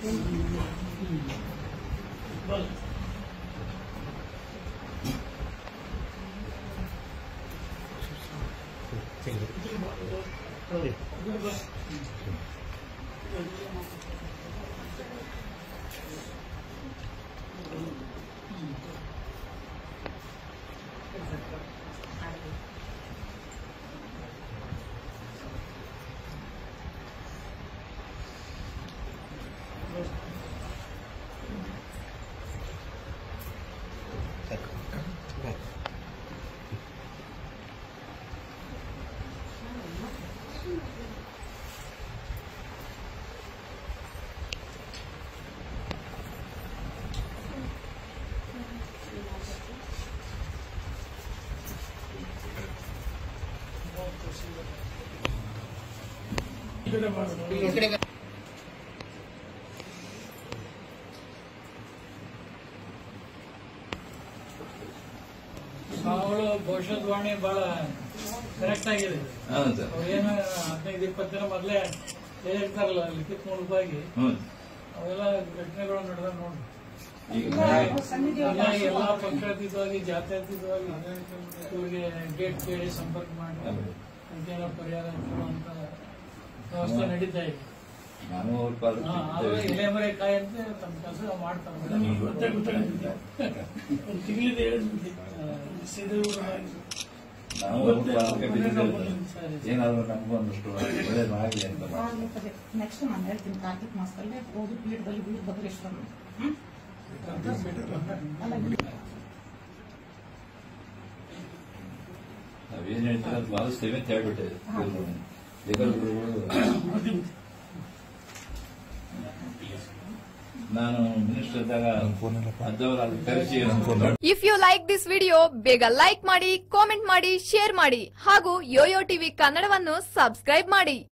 ಅವಳು ಭವಿಷ್ಯವಾಣಿ ಬಹಳ ಕರೆಕ್ಟ್ ಆಗಿದೆ ಹೌದು ಸರ್ ಅವ್ರೇನು ಹದಿನೈದು ಇಪ್ಪತ್ತು ದಿನ ಮೊದಲೇ ಹೇಳಿರ್ತಾರಲ್ಲ ಲಿಖಿತ ಮೂಲಕವಾಗಿ ಹ್ಞೂ ಅವೆಲ್ಲ ಘಟನೆಗಳು ನಡೆದ ನೋಡಿ ಈಗ ಎಲ್ಲ ಎಲ್ಲಾ ಪಕ್ಷಾತೀತವಾಗಿ ಜಾತ್ಯತೀತವಾಗಿ ಇವ್ರಿಗೆ ಗೇಟ್ ಕೇಳಿ ಸಂಪರ್ಕ ಮಾಡಿ ಅದಕ್ಕೆಲ್ಲ ಪರಿಹಾರ ಕೊಡುವಂತ ವ್ಯವಸ್ಥೆ ನಡೀತಾ ಇದೆ ನಾನು ಅವ್ರ ಪಾದ ಹಾ, ಆದ್ರೆ ಎಲೆ ಮರೆ ಕಾಯಿ ಅಂತ ತಮ್ಮ ಕೆಲಸ ಮಾಡ್ತಾರೆ ನಾವು ಅವ್ರ ಪಾದಕ್ಕೆ ಬಿದ್ದಿದ್ದೇವೆ ಸರ್. ಏನಾದ್ರು ನಮಗೊಂದಷ್ಟು ಒಳ್ಳೇದು ಆಗಲಿ ಅಂತ ಮಾಡಿ ನೆಕ್ಸ್ಟ್ ನಾನು ಹೇಳ್ತೀನಿ ಕಾರ್ತಿಕ್ ಮಾಸದಲ್ಲಿ ಹೋಗಿ ಪೀಠದಲ್ಲಿ ವೀರಭದ್ರೇಶ್ವರ ಹ್ಮ್? ಅಲ್ಲ, ನಾವೇನ್ ಹೇಳ್ತೀವಿ ಅದು ಪಾಲಿಸ್ತೇವೆ ಅಂತ ಹೇಳ್ಬಿಟ್ಟಿದೆ ಲೀಗಲ್ ಗುರುಗಳು ನಾನು ಮಿನಿಸ್ಟರ್ ಇದ್ದಾಗ ಅದ್ದವರ ಅದು ಕರೆಸಿ if you like this video ಬೇಗ ಲೈಕ್ ಮಾಡಿ ಕಾಮೆಂಟ್ ಮಾಡಿ ಶೇರ್ ಮಾಡಿ ಹಾಗೂ ಯೋಯೋ ಟಿವಿ ಕನ್ನಡವನ್ನು ಸಬ್ಸ್ಕ್ರೈಬ್ ಮಾಡಿ